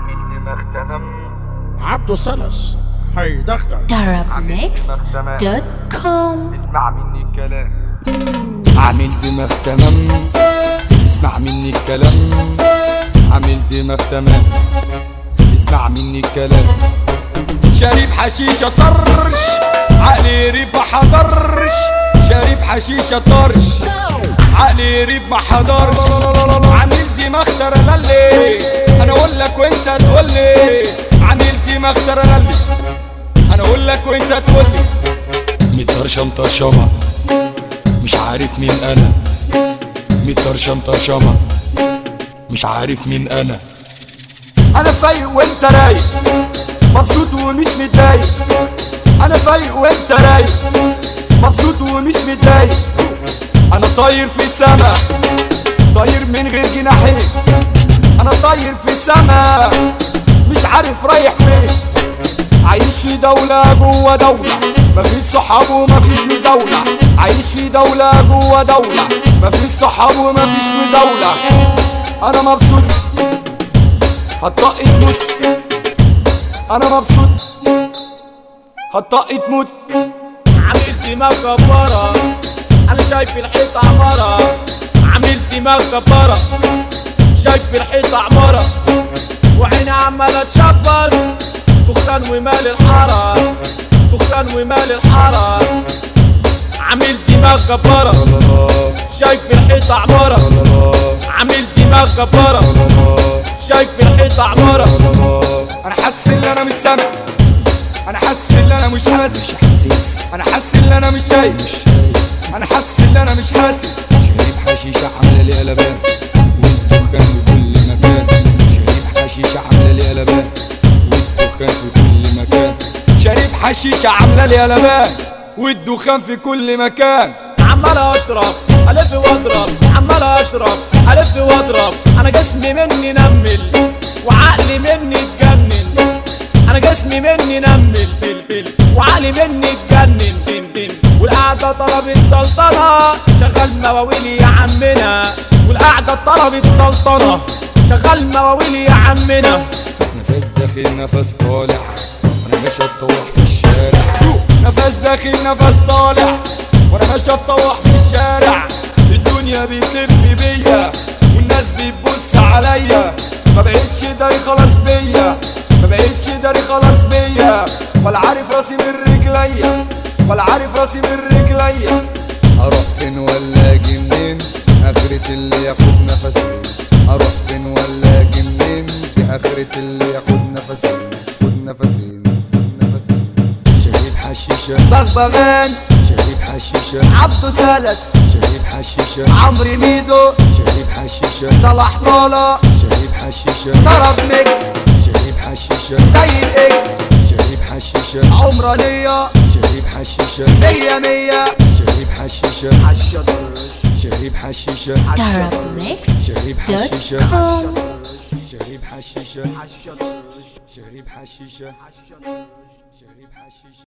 عملت مغتنم عبدو سلس هيدغدغ Arabnext.com اسمع مني الكلام عملت مغتنم اسمع مني الكلام عملت مغتنم اسمع مني الكلام شارب حشيشة طرش عقلي ريب ما حضرش شارب حشيشة طرش عقلي ريب ما حضرش عامل دماغ ترللي انا اقول لك وانت تقول لي عامل دماغ ترللي انا اقول لك وانت تقول لي مطرشة مطرشمة مش عارف مين انا مطرشة مطرشمة مش عارف مين انا انا فايق وانت رايق مبسوط ومش متضايق انا فايق وانت رايق مبسوط ومش متضايق انا طاير في السما طاير من غير جناحين انا طاير في السما مش عارف رايح فين عايش في دولة جوه دولة مفيش صحاب ومفيش مزاولة عايش في دولة جوه دولة مفيش صحاب ومفيش مزاولة انا مبسوط هتطق تموت انا مبسوط هتطق تموت عامل دماغ كبارة انا شايف الحيط عمارة عامل دماغ كبارة شايف الحيط عمارة وعيني عمالة تشبر دخان ومال الحارة دخان ومال الحارة عامل دماغ كبارة شايف الحيط عمارة عامل دماغ كبارة شايف الحيط عمارة انا حاسس ان انا مش سامع انا حاسس ان انا مش حاسس انا حاسس ان انا مش شايف انا حاسس ان انا مش حاسس شريب حشيشة عاملة لي قلبان والدخان في كل مكان شريب حشيشة عاملة لي قلبان والدخان في كل مكان شريب حشيشة عاملة لي قلبان والدخان في كل مكان عمال اشرب الف واضرب عمال اشرب الف واضرب انا جسمي مني نمل وعقلي مني اتجنن انا جسمي مني نمل بل بل وعقلي مني اتجنن تن تن والقعده طلبت سلطنه شغال مواويلي يا عمنا والقعده طلبت سلطنه شغال مواويلي يا عمنا نفس داخل نفس طالع وانا ماشي اتطوح في الشارع نفس داخل نفس طالع وانا ماشي اتطوح في الشارع الدنيا بتلف بيا والناس بتبص عليا ما بقتش داري خلاص بيا ما بقتش داري خلاص بيا ولا عارف راسي من رجليا ولا عارف راسي من رجليا اروح فين ولا اجي منين اخرة اللي ياخد نفسين اروح فين ولا اجي منين دي اخرة اللي ياخد نفسين خد نفسين خد نفسين شريب حشيشة بغبغان شريب حشيشة عبدو سلس شريب حشيشة عمرو ميزو شريب حشيشة صلاح طالع شريب حشيشة طرب ميكس شريب حشيشة زي الاكس شريب حشيشة عمرانية شريب حشيشة مية مية شريب حشيشة شريب حشيشة شريب حشيشة Arabnext.com شريب حشيشة شريب حشيشة شريب حشيشة